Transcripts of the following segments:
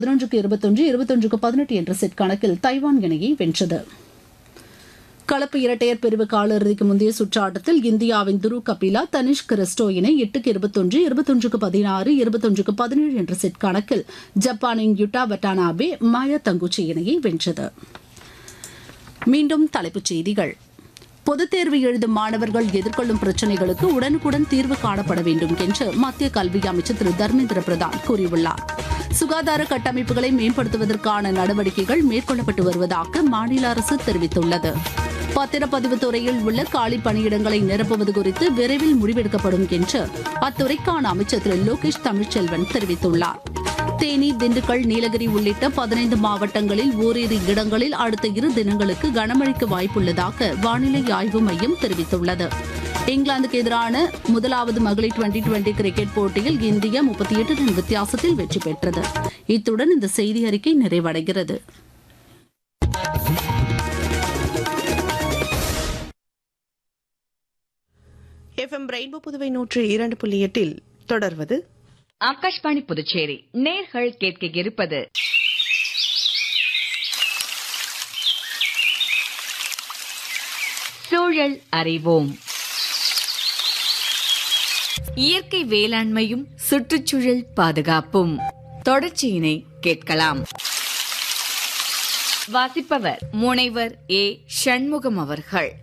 பதினொன்றுக்கு இருபத்தொன்று இருபத்தொன்றுக்கு பதினெட்டு என்ற செட் கணக்கில் தைவான் இணையை வென்றது கலப்பு இரட்டையர் பிரிவு காலிறுதிக்கு முந்தைய சுற்று ஆட்டத்தில் இந்தியாவின் துரு கபிலா தனிஷ் கிறிஸ்டோ இணை எட்டுக்கு இருபத்தொன்று இருபத்தொன்றுக்கு பதினாறு இருபத்தொன்றுக்கு பதினேழு என்ற செட் கணக்கில் ஜப்பானின் யுட்டா வட்டானாபே மாயா தங்குச்சி இணையை வென்றது மீண்டும் தலைப்புச் செய்திகள் பொதுத் தேர்வு எழுதும் மாணவர்கள் எதிர்கொள்ளும் பிரச்சினைகளுக்கு உடனுக்குடன் தீர்வு காணப்பட வேண்டும் என்று மத்திய கல்வி அமைச்சர் திரு தர்மேந்திர பிரதான் கூறியுள்ளார் சுகாதார கட்டமைப்புகளை மேம்படுத்துவதற்கான நடவடிக்கைகள் மேற்கொள்ளப்பட்டு வருவதாக மாநில அரசு தெரிவித்துள்ளது பத்திரப்பதிவு துறையில் உள்ள காலி பணியிடங்களை நிரப்புவது குறித்து விரைவில் முடிவெடுக்கப்படும் என்று அத்துறைக்கான அமைச்சர் திரு லோகேஷ் தமிழ்ச்செல்வன் தெரிவித்துள்ளார் தேனி திண்டுக்கல் நீலகிரி உள்ளிட்ட பதினைந்து மாவட்டங்களில் ஓரிரு இடங்களில் அடுத்த இரு தினங்களுக்கு கனமழைக்கு வாய்ப்புள்ளதாக வானிலை ஆய்வு மையம் தெரிவித்துள்ளது இங்கிலாந்துக்கு எதிரான முதலாவது மகளிர் டுவெண்டி டுவெண்டி கிரிக்கெட் போட்டியில் இந்தியா முப்பத்தி எட்டு ரன் வித்தியாசத்தில் வெற்றி பெற்றது இத்துடன் இந்த செய்தி அறிக்கை நிறைவடைகிறது எஃப்எம் ரெயின்போ புதுவை நூற்று இரண்டு புள்ளி எட்டில் தொடர்வது ஆகாஷ்வாணி புதுச்சேரி நேர்கள் கேட்க இருப்பது சூழல் அறிவோம் இயற்கை வேளாண்மையும் சுற்றுச்சூழல் பாதுகாப்பும் தொடர்ச்சியினை கேட்கலாம் வாசிப்பவர் முனைவர் ஏ சண்முகம் அவர்கள்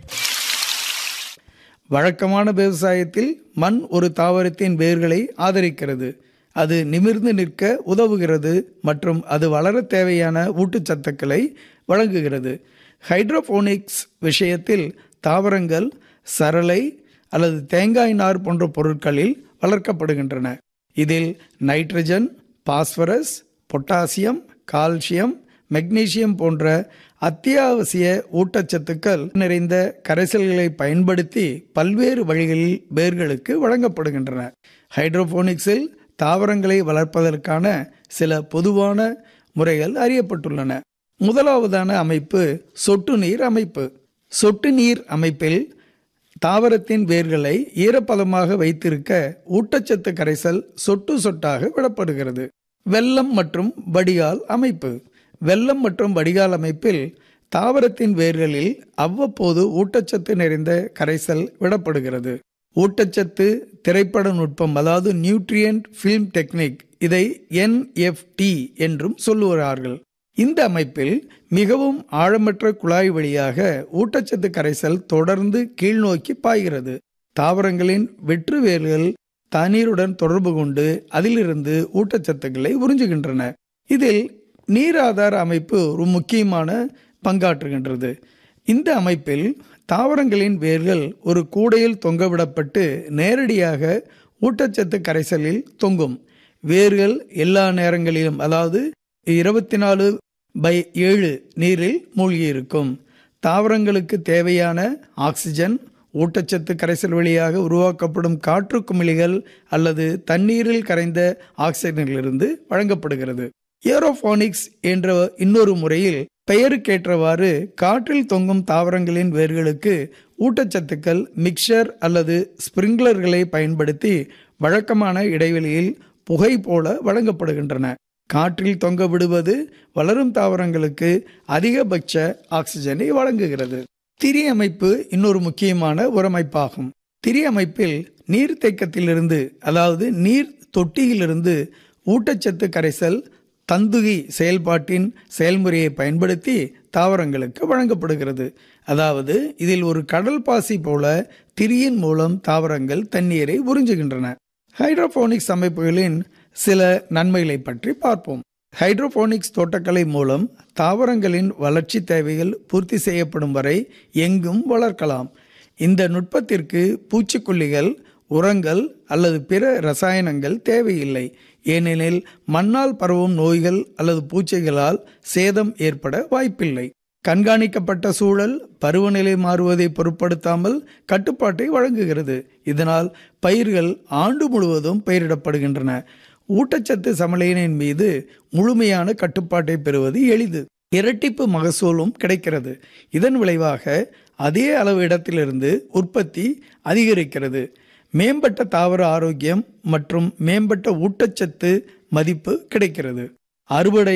வழக்கமான விவசாயத்தில் மண் ஒரு தாவரத்தின் வேர்களை ஆதரிக்கிறது அது நிமிர்ந்து நிற்க உதவுகிறது மற்றும் அது வளர தேவையான ஊட்டச்சத்துக்களை வழங்குகிறது ஹைட்ரோபோனிக்ஸ் விஷயத்தில் தாவரங்கள் சரளை அல்லது தேங்காய் நார் போன்ற பொருட்களில் வளர்க்கப்படுகின்றன இதில் nitrogen phosphorus potassium calcium magnesium போன்ற அத்தியாவசிய ஊட்டச்சத்துக்கள் நிறைந்த கரைசல்களை பயன்படுத்தி பல்வேறு வழிகளில் வேர்களுக்கு வழங்கப்படுகின்றன ஹைட்ரோபோனிக்ஸில் தாவரங்களை வளர்ப்பதற்கான சில பொதுவான முறைகள் அறியப்பட்டுள்ளன முதலாவதான அமைப்பு சொட்டு நீர் அமைப்பு சொட்டு நீர் அமைப்பில் தாவரத்தின் வேர்களை ஈரப்பதமாக வைத்திருக்க ஊட்டச்சத்து கரைசல் சொட்டு சொட்டாக விடப்படுகிறது வெள்ளம் மற்றும் வடிகால் அமைப்பு வெள்ளம் மற்றும் வடிகால் அமைப்பில் தாவரத்தின் வேர்களில் அவ்வப்போது ஊட்டச்சத்து நிறைந்த கரைசல் விடப்படுகிறது ஊட்டச்சத்து திரைப்பட நுட்பம் அதாவது நியூட்ரியன்ட் ஃபில்ம் டெக்னிக் இதை என்எஃப்டி என்றும் சொல்லுகிறார்கள் இந்த அமைப்பில் மிகவும் ஆழமற்ற குழாய் வழியாக ஊட்டச்சத்து கரைசல் தொடர்ந்து கீழ்நோக்கி பாய்கிறது தாவரங்களின் வெற்று வேர்கள் தண்ணீருடன் தொடர்பு கொண்டு அதிலிருந்து ஊட்டச்சத்துக்களை உறிஞ்சுகின்றன இதில் நீராதார அமைப்பு ஒரு முக்கியமான பங்காற்றுகின்றது இந்த அமைப்பில் தாவரங்களின் வேர்கள் ஒரு கூடையில் தொங்கவிடப்பட்டு நேரடியாக ஊட்டச்சத்து கரைசலில் தொங்கும் வேர்கள் எல்லா நேரங்களிலும் அதாவது இருபத்தி நாலு பை ஏழு நீரில் மூழ்கியிருக்கும் தாவரங்களுக்கு தேவையான ஆக்சிஜன் ஊட்டச்சத்து கரைசல் வழியாக உருவாக்கப்படும் காற்று குமிழிகள் அல்லது தண்ணீரில் கரைந்த ஆக்சிஜனிலிருந்து வழங்கப்படுகிறது ஏரோபானிக்ஸ் என்ற இன்னொரு முறையில் பெயருக்கேற்றவாறு காற்றில் தொங்கும் தாவரங்களின் வேர்களுக்கு ஊட்டச்சத்துக்கள் மிக்சர் அல்லது ஸ்பிரிங்க்லர்களை பயன்படுத்தி வழக்கமான இடைவெளியில் புகை போல வழங்கப்படுகின்றன காற்றில் தொங்க விடுவது வளரும் தாவரங்களுக்கு அதிகபட்ச ஆக்சிஜனை வழங்குகிறது திரி அமைப்பு இன்னொரு முக்கியமான உரமைப்பாகும் திரி அமைப்பில் நீர் தேக்கத்திலிருந்து அதாவது நீர் தொட்டியிலிருந்து ஊட்டச்சத்து கரைசல் தந்துகி செயல்பாட்டின் செயல்முறையை பயன்படுத்தி தாவரங்களுக்கு வழங்கப்படுகிறது அதாவது இதில் ஒரு கடல் பாசி போல திரியின் மூலம் தாவரங்கள் தண்ணீரை உறிஞ்சுகின்றன ஹைட்ரோபோனிக்ஸ் அமைப்புகளின் சில நன்மைகளை பற்றி பார்ப்போம் ஹைட்ரோபோனிக்ஸ் தோட்டக்கலை மூலம் தாவரங்களின் வளர்ச்சி தேவைகள் பூர்த்தி செய்யப்படும் வரை எங்கும் வளர்க்கலாம் இந்த நுட்பத்திற்கு பூச்சிக்கொல்லிகள் உரங்கள் அல்லது பிற ரசாயனங்கள் தேவையில்லை ஏனெனில் மண்ணால் பரவும் நோய்கள் அல்லது பூச்சிகளால் சேதம் ஏற்பட வாய்ப்பில்லை கண்காணிக்கப்பட்ட சூழல் பருவநிலை மாறுவதை பொருட்படுத்தாமல் கட்டுப்பாட்டை வழங்குகிறது இதனால் பயிர்கள் ஆண்டு முழுவதும் பயிரிடப்படுகின்றன ஊட்டச்சத்து சமநிலையின் மீது முழுமையான கட்டுப்பாட்டை பெறுவது எளிது இரட்டிப்பு மகசூலும் கிடைக்கிறது இதன் விளைவாக அதே அளவு இடத்திலிருந்து உற்பத்தி அதிகரிக்கிறது மேம்பட்ட தாவர ஆரோக்கியம் மற்றும் மேம்பட்ட ஊட்டச்சத்து மதிப்பு கிடைக்கிறது அறுவடை